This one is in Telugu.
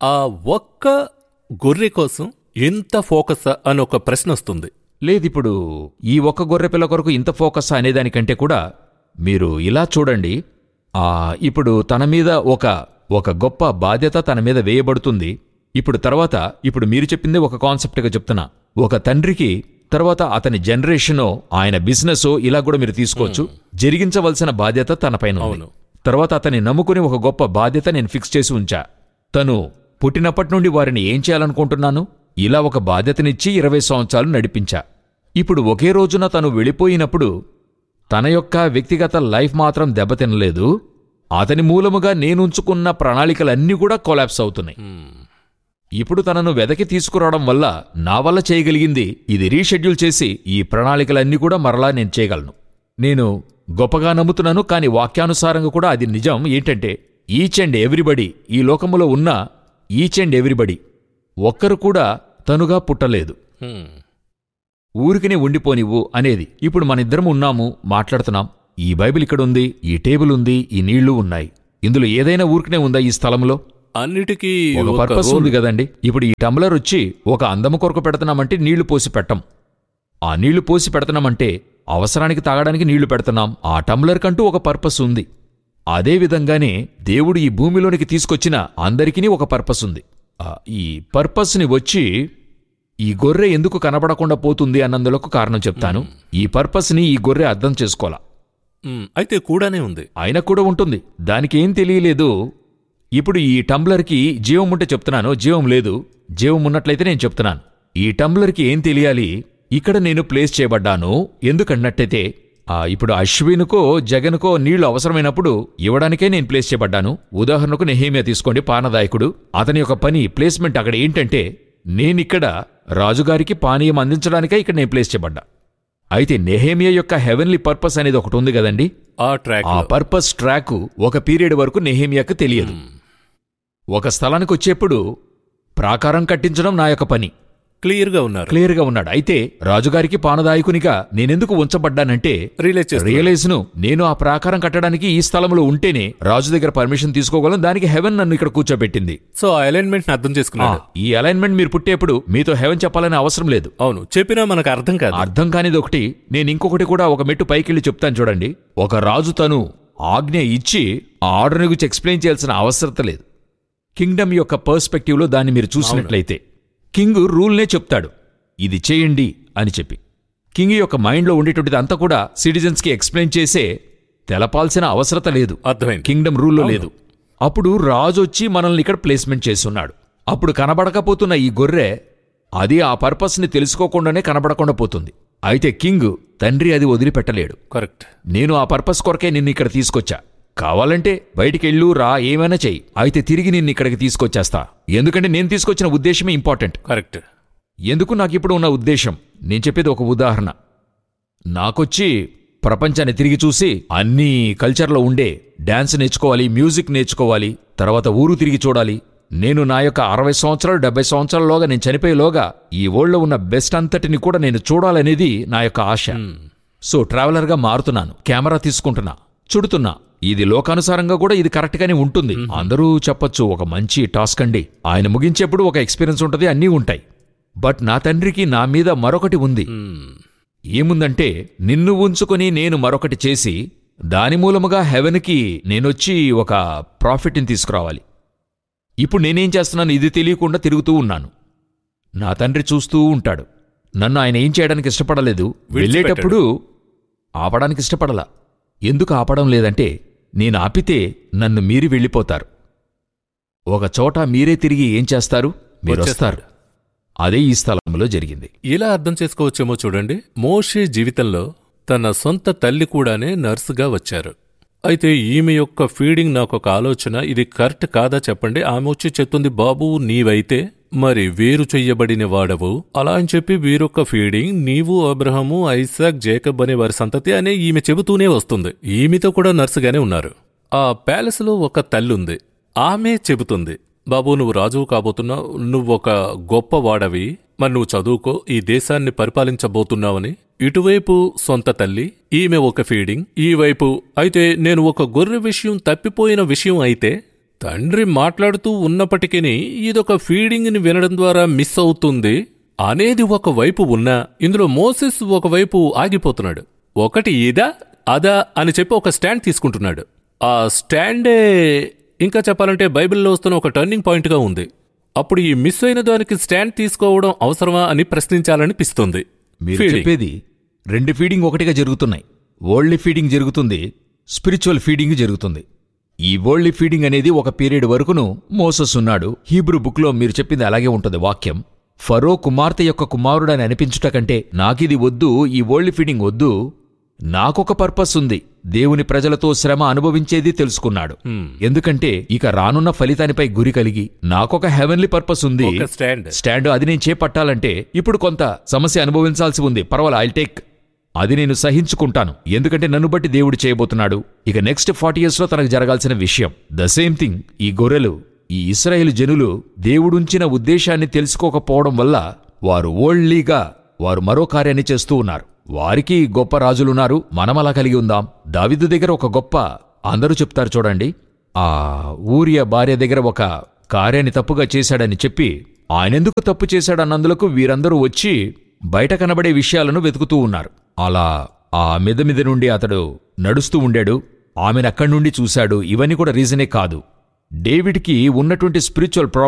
ఆ ఒక్క గొర్రె కోసం ఎంత ఫోకస్ అని ఒక ప్రశ్న వస్తుంది లేదిప్పుడు ఈ ఒక్క గొర్రెపిల్ల కొరకు ఇంత ఫోకస్ అనేదానికంటే కూడా మీరు ఇలా చూడండి ఆ ఇప్పుడు తన మీద ఒక ఒక గొప్ప బాధ్యత తన మీద వేయబడుతుంది ఇప్పుడు తర్వాత ఇప్పుడు మీరు చెప్పింది ఒక కాన్సెప్ట్గా చెప్తున్నా ఒక తండ్రికి తర్వాత అతని జనరేషనో ఆయన బిజినెస్ ఇలా కూడా మీరు తీసుకోవచ్చు జరిగించవలసిన బాధ్యత తన పైన ఉంది. అవును. తర్వాత అతన్ని నమ్ముకుని ఒక గొప్ప బాధ్యత నేను ఫిక్స్ చేసి ఉంచా తను పుట్టినప్పటి నుండి వారిని ఏం చేయాలనుకుంటున్నాను ఇలా ఒక బాధ్యతనిచ్చి ఇరవై సంవత్సరాలు నడిపించా ఇప్పుడు ఒకే రోజున తను వెళ్ళిపోయినప్పుడు తన యొక్క వ్యక్తిగత లైఫ్ మాత్రం దెబ్బతినలేదు అతని మూలముగా నేనుంచుకున్న ప్రణాళికలన్నీ కూడా కొలాప్స్ అవుతున్నాయి ఇప్పుడు తనను వెదకి తీసుకురావడం వల్ల నా వల్ల చేయగలిగింది ఇది రీషెడ్యూల్ చేసి ఈ ప్రణాళికలన్నీ కూడా మరలా నేను చేయగలను నేను గొప్పగా నమ్ముతున్నాను కానీ వాక్యానుసారంగా కూడా అది నిజం ఏంటంటే ఈచ్ అండ్ ఎవ్రీబడి ఈ లోకములో ఉన్న ఈచ్ అండ్ ఎవ్రీబడి ఒక్కరు కూడా తనుగా పుట్టలేదు హ్మ్. ఊరికినే ఉండిపోనివ్వు అనేది ఇప్పుడు మనిద్దరం ఉన్నాము మాట్లాడుతున్నాం ఈ బైబిల్ ఇక్కడ ఉంది ఈ టేబుల్ ఉంది ఈ నీళ్లు ఉన్నాయి ఇందులో ఏదైనా ఊరికనే ఉందా ఈ స్థలంలో అన్నిటికీ ఒక ఒక పర్పస్ role. ఉంది కదండి ఇప్పుడు ఈ టంబ్లర్ వచ్చి ఒక అందము కొరకు పెడుతున్నామంటే నీళ్లు పోసి పెట్టం ఆ నీళ్లు పోసి పెడుతున్నామంటే అవసరానికి తాగడానికి నీళ్లు పెడుతున్నాం ఆ టంబ్లర్ కంటూ ఒక పర్పస్ ఉంది అదే విధంగానే దేవుడు ఈ భూమిలోనికి తీసుకొచ్చిన అందరికీ ఒక పర్పస్ ఉంది ఆ, ఈ పర్పస్ని వచ్చి ఈ గొర్రె ఎందుకు కనబడకుండా పోతుంది అన్నందులకు కారణం చెప్తాను ఈ పర్పస్ని ఈ గొర్రె అర్థం చేసుకోవాలా హ్మ్. అయితే కూడానే ఉంది ఆయన కూడా ఉంటుంది దానికి ఏం తెలియలేదు ఇప్పుడు ఈ టంబ్లర్కి జీవం ఉంటే చెప్తున్నాను జీవం లేదు జీవం ఉన్నట్లయితే నేను చెప్తున్నాను ఈ టంబ్లర్కి ఏం తెలియాలి ఇక్కడ నేను ప్లేస్ చేయబడ్డాను ఎందుకన్నట్టయితే ఆ ఇప్పుడు అశ్వినుకో జగన్కో నీళ్లు అవసరమైనప్పుడు ఇవ్వడానికే నేను ప్లేస్ చేయబడ్డాను ఉదాహరణకు నెహేమియా తీసుకోండి పానదాయకుడు అతని యొక్క పని ప్లేస్మెంట్ అక్కడ ఏంటంటే నేనిక్కడ రాజుగారికి పానీయం అందించడానికే ఇక్కడ నేను ప్లేస్ చేయబడ్డా అయితే నెహేమియా యొక్క హెవెన్లీ పర్పస్ అనేది ఒకటి ఉంది కదండి ఆ ట్రాక్ ఆ పర్పస్ ట్రాక్ ఒక పీరియడ్ వరకు నెహేమియాకు తెలియదు ఒక స్థలానికి వచ్చేప్పుడు ప్రాకారం కట్టించడం నా యొక్క పని క్లియర్ గా ఉన్నారు క్లియర్గా ఉన్నాడు అయితే రాజుగారికి పానదాయకునిగా నేనెందుకు ఉంచబడ్డానంటే రియలైజ్ చేస్తారు రియలైజ్ ను నేను ఆ ప్రాకారం కట్టడానికి ఈ స్థలంలో ఉంటేనే రాజు దగ్గర పర్మిషన్ తీసుకోగలను దానికి హెవెన్ నన్ను ఇక్కడ కూర్చోబెట్టింది సో ఆ అలైన్మెంట్ అర్థం ఆ, చేసుకున్నాడు ఈ అలైన్మెంట్ మీరు పుట్టేప్పుడు మీతో హెవెన్ చెప్పాలనే అవసరం లేదు అవును చెప్పినా మనకు అర్థం కాదు అర్థం కానిది ఒకటి నేను ఇంకొకటి కూడా ఒక మెట్టు పైకెళ్ళి చెప్తాను చూడండి ఒక రాజు తను ఆజ్ఞ ఇచ్చి ఆ ఆర్డర్ గురించి ఎక్స్ప్లెయిన్ చేయాల్సిన అవసరత లేదు కింగ్డమ్ యొక్క పర్స్పెక్టివ్లో దాన్ని మీరు చూసినట్లయితే కింగ్ రూల్నే చెప్తాడు ఇది చేయండి అని చెప్పి కింగ్ యొక్క మైండ్లో ఉండేటువంటిది అంతా కూడా సిటిజన్స్కి ఎక్స్ప్లెయిన్ చేసే తెలపాల్సిన అవసరత లేదు అర్థమైంది కింగ్డమ్ రూల్లో లేదు అప్పుడు రాజు వచ్చి మనల్ని ఇక్కడ ప్లేస్మెంట్ చేస్తున్నాడు అప్పుడు కనబడకపోతున్న ఈ గొర్రె అది ఆ పర్పస్ని తెలుసుకోకుండానే కనబడకుండా పోతుంది అయితే కింగ్ తండ్రి అది వదిలిపెట్టలేడు కరెక్ట్ నేను ఆ పర్పస్ కొరకే నిన్ను ఇక్కడ తీసుకొచ్చా కావాలంటే బయటికెళ్ళు రా ఏమైనా చెయ్యి అయితే తిరిగి నిన్ను ఇక్కడికి తీసుకొచ్చేస్తా ఎందుకంటే నేను తీసుకొచ్చిన ఉద్దేశమే ఇంపార్టెంట్ కరెక్ట్ ఎందుకు నాకు ఇప్పుడు ఉన్న ఉద్దేశం నేను చెప్పేది ఒక ఉదాహరణ నాకొచ్చి ప్రపంచాన్ని తిరిగి చూసి అన్ని కల్చర్లో ఉండే డాన్స్ నేర్చుకోవాలి మ్యూజిక్ నేర్చుకోవాలి తర్వాత ఊరు తిరిగి చూడాలి నేను నా యొక్క అరవై సంవత్సరాలు డెబ్బై సంవత్సరాలలోగా నేను చనిపోయేలోగా ఈ వరల్డ్లో ఉన్న బెస్ట్ అంతటిని కూడా నేను చూడాలనేది నా యొక్క ఆశ సో ట్రావెలర్గా మారుతున్నాను కెమెరా తీసుకుంటున్నా చుడుతున్నా ఇది లోకానుసారంగా కూడా ఇది కరెక్ట్గానే ఉంటుంది అందరూ చెప్పొచ్చు ఒక మంచి టాస్క్ అండి ఆయన ముగించేప్పుడు ఒక ఎక్స్పీరియన్స్ ఉంటుంది అన్నీ ఉంటాయి బట్ నా తండ్రికి నా మీద మరొకటి ఉంది ఏముందంటే నిన్ను ఉంచుకొని నేను మరొకటి చేసి దాని మూలముగా హెవెన్కి నేనొచ్చి ఒక ప్రాఫిట్ని తీసుకురావాలి ఇప్పుడు నేనేం చేస్తున్నాను ఇది తెలియకుండా తిరుగుతూ ఉన్నాను నా తండ్రి చూస్తూ ఉంటాడు నన్ను ఆయన ఏం చేయడానికి ఇష్టపడలేదు వెళ్ళేటప్పుడు ఆపడానికి ఇష్టపడలా ఎందుకు ఆపడం లేదంటే నేను ఆపితే నన్ను మీరి వెళ్ళిపోతారు ఒక చోట మీరే తిరిగి ఏం చేస్తారు మీరు వస్తారు అదే ఈ స్థలంలో జరిగింది ఇలా అర్థం చేసుకోవచ్చేమో చూడండి మోషే జీవితంలో తన సొంత తల్లి కూడానే నర్సుగా వచ్చారు అయితే ఈమె యొక్క ఫీడింగ్ నాకు ఒక ఆలోచన ఇది కరెక్ట్ కాదా చెప్పండి ఆమె వచ్చి చెప్తుంది బాబు నీవైతే మరి వేరు చెయ్యబడిన వాడవు అలా అని చెప్పి వీరొక్క ఫీడింగ్ నీవు అబ్రహము ఐసాక్ జేకబ్ అనే వారి సంతతి అనే ఈమె చెబుతూనే వస్తుంది ఈమెతో కూడా నర్సుగానే ఉన్నారు ఆ ప్యాలెస్లో ఒక తల్లుంది ఆమె చెబుతుంది బాబు నువ్వు రాజువు కాబోతున్నావు నువ్వొక గొప్ప వాడవి మరి నువ్వు చదువుకో ఈ దేశాన్ని పరిపాలించబోతున్నావని ఇటువైపు సొంత తల్లి ఈమె ఒక ఫీడింగ్ ఈ వైపు అయితే నేను ఒక గొర్రె విషయం తప్పిపోయిన విషయం అయితే తండ్రి మాట్లాడుతూ ఉన్నప్పటికీ ఇదొక ఫీడింగ్ని వినడం ద్వారా మిస్ అవుతుంది అనేది ఒక వైపు ఉన్నా ఇందులో మోసెస్ ఒకవైపు ఆగిపోతున్నాడు ఒకటి ఇదా అదా అని చెప్పి ఒక స్టాండ్ తీసుకుంటున్నాడు ఆ స్టాండే ఇంకా చెప్పాలంటే బైబిల్లో వస్తున్న ఒక టర్నింగ్ పాయింట్గా ఉంది అప్పుడు ఈ మిస్ అయిన దానికి స్టాండ్ తీసుకోవడం అవసరమా అని ప్రశ్నించాలనిపిస్తుంది మీరు Feeding. చెప్పేది రెండు ఫీడింగ్ ఒకటిగా జరుగుతున్నాయి వరల్డ్లీ ఫీడింగ్ జరుగుతుంది స్పిరిచువల్ ఫీడింగ్ జరుగుతుంది ఈ వరల్డ్లీ ఫీడింగ్ అనేది ఒక పీరియడ్ వరకును మోసస్ ఉన్నాడు హీబ్రూ బుక్లో మీరు చెప్పింది అలాగే ఉంటుంది వాక్యం ఫరో కుమార్తె యొక్క కుమారుడని అనిపించుట కంటే నాకిది వద్దు ఈ వరల్డ్ ఫీడింగ్ వద్దు నాకొక పర్పస్ ఉంది దేవుని ప్రజలతో శ్రమ అనుభవించేది తెలుసుకున్నాడు ఎందుకంటే ఇక రానున్న ఫలితానిపై గురి కలిగి నాకొక హెవెన్లీ పర్పస్ ఉంది ఒక స్టాండ్ స్టాండ్ అది నేను చేపట్టాలంటే ఇప్పుడు కొంత సమస్య అనుభవించాల్సి ఉంది పర్వాలే ఐల్ టేక్ అది నేను సహించుకుంటాను ఎందుకంటే నన్ను బట్టి దేవుడు చేయబోతున్నాడు ఇక నెక్స్ట్ ఫార్టీ ఇయర్స్ లో తనకు జరగాల్సిన విషయం ద సేమ్ థింగ్ ఈ గొర్రెలు ఈ ఇస్రాయేల్ జనులు దేవుడుంచిన ఉద్దేశాన్ని తెలుసుకోకపోవడం వల్ల వారు ఓల్డ్లీగా వారు మరో కార్యాన్ని చేస్తూ ఉన్నారు వారికి గొప్ప రాజులున్నారు మనం అలా కలిగి ఉందాం దావిదు దగ్గర ఒక గొప్ప అందరూ చెప్తారు చూడండి ఆ ఊరియ భార్య దగ్గర ఒక కార్యాన్ని తప్పుగా చేశాడని చెప్పి ఆయనెందుకు తప్పు చేశాడన్నందులకు వీరందరూ వచ్చి బయట కనబడే విషయాలను వెతుకుతూ ఉన్నారు అలా ఆ మిద మీద నుండి అతడు నడుస్తూ ఉండాడు ఆమెనక్కడి నుండి చూశాడు ఇవన్నీ కూడా రీజనే కాదు డేవిడ్కి ఉన్నటువంటి స్పిరిచువల్ ప్రాబ్లం